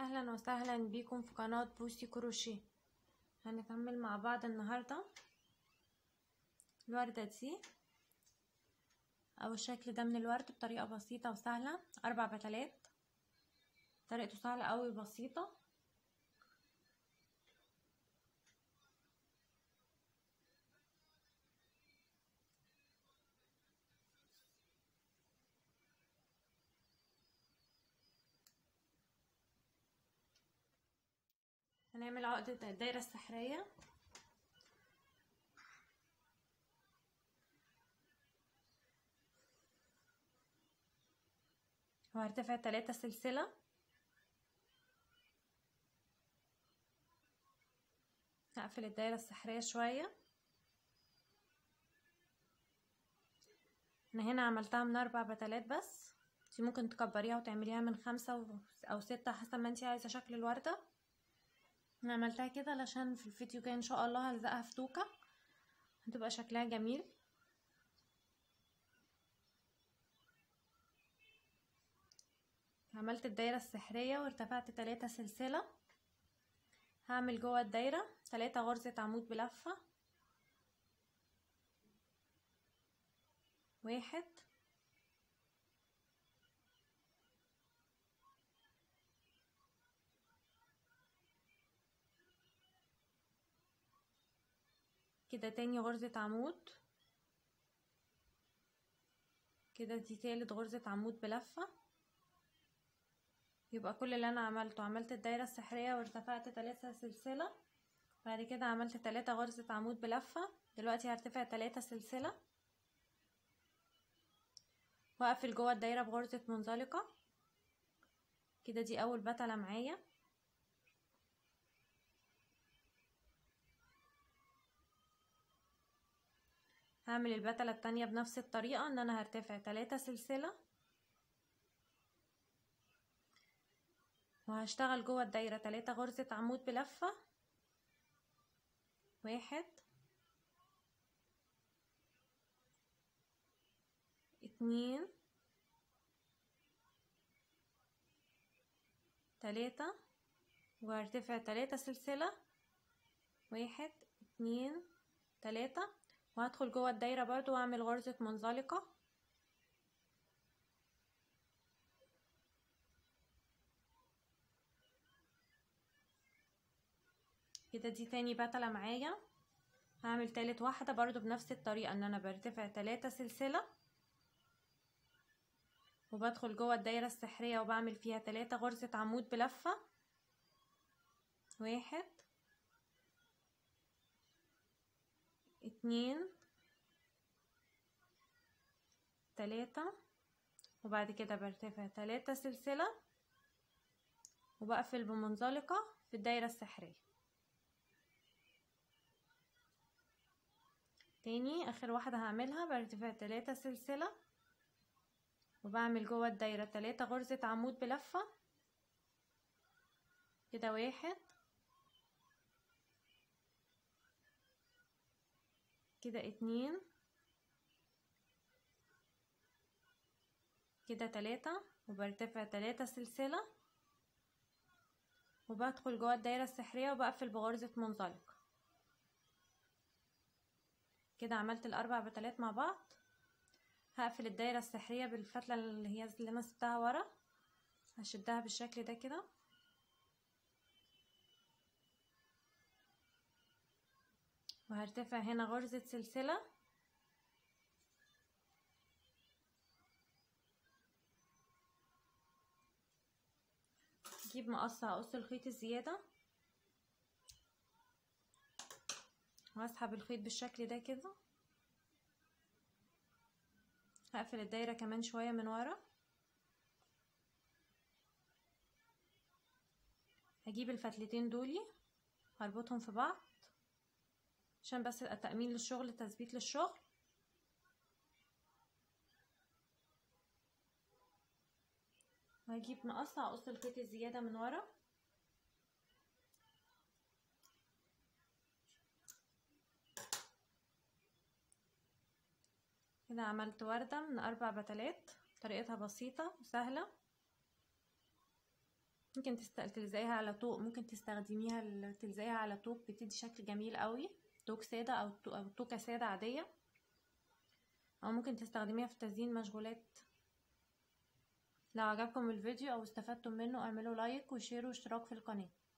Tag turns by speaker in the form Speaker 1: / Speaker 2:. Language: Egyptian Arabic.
Speaker 1: اهلا وسهلا بيكم في قناة بوسي كروشيه هنكمل مع بعض النهاردة الوردة دي او الشكل ده من الورد بطريقة بسيطة وسهلة اربع بتلات طريقته سهلة اوي بسيطة هنعمل عقدة الدايرة السحرية وهرتفع تلاتة سلسلة هقفل الدايرة السحرية شوية انا هنا عملتها من اربع بتلات بس انتي ممكن تكبريها وتعمليها من خمسة او ستة حسب ما انتي عايزة شكل الوردة انا عملتها كده علشان في الفيديو الجاي ان شاء الله هلزقها في توكة هتبقى شكلها جميل عملت الدايرة السحرية وارتفعت تلاتة سلسلة هعمل جوه الدايرة تلاتة غرزة عمود بلفة واحد كده تاني غرزة عمود كده دي تالت غرزة عمود بلفة يبقى كل اللي انا عملته عملت الدايرة السحرية وارتفعت تلاتة سلسلة بعد كده عملت تلاتة غرزة عمود بلفة دلوقتي هرتفع تلاتة سلسلة واقفل جوه الدايرة بغرزة منزلقة كده دي اول بتلة معايا هعمل البتلة التانية بنفس الطريقة ان انا هرتفع تلاتة سلسلة وهشتغل جوه الدايرة تلاتة غرزة عمود بلفة واحد اتنين تلاتة وهرتفع تلاتة سلسلة واحد اتنين تلاتة وهدخل جوه الدايرة برضو واعمل غرزة منزلقة كده دي تاني بتلة معايا هعمل تالت واحدة برضو بنفس الطريقة ان انا برتفع تلاتة سلسلة وبدخل جوه الدايرة السحرية وبعمل فيها تلاتة غرزة عمود بلفة واحد اتنين تلاتة وبعد كده برتفع تلاتة سلسلة وبقفل بمنزلقة في الدايرة السحرية تاني اخر واحدة هعملها برتفع تلاتة سلسلة وبعمل جوه الدايرة تلاتة غرزة عمود بلفة كده واحد كده اتنين كده تلاتة وبرتفع تلاتة سلسلة وبدخل جوه الدايرة السحرية وبقفل بغرزة منزلق كده عملت الاربع بتلات مع بعض هقفل الدايرة السحرية بالفتلة اللي هي اللي انا سبتها ورا هشدها بالشكل ده كده وهرتفع هنا غرزة سلسلة اجيب مقص هقص الخيط الزيادة واسحب الخيط بالشكل ده كده هقفل الدايرة كمان شوية من ورا هجيب الفتلتين دولي هربطهم في بعض عشان بس التأمين للشغل تثبيت للشغل وهجيب مقص هقص الخيط الزيادة من ورا كده عملت وردة من أربع بتلات طريقتها بسيطة وسهلة ممكن تست... تلزقيها على طوق ممكن تستخدميها ال- تلزقيها على توك بتدي شكل جميل قوي توك سادة او تو- او توكة سادة عادية او ممكن تستخدميها في تزيين مشغولات لو عجبكم الفيديو او استفدتم منه اعملوا لايك وشير واشتراك في القناة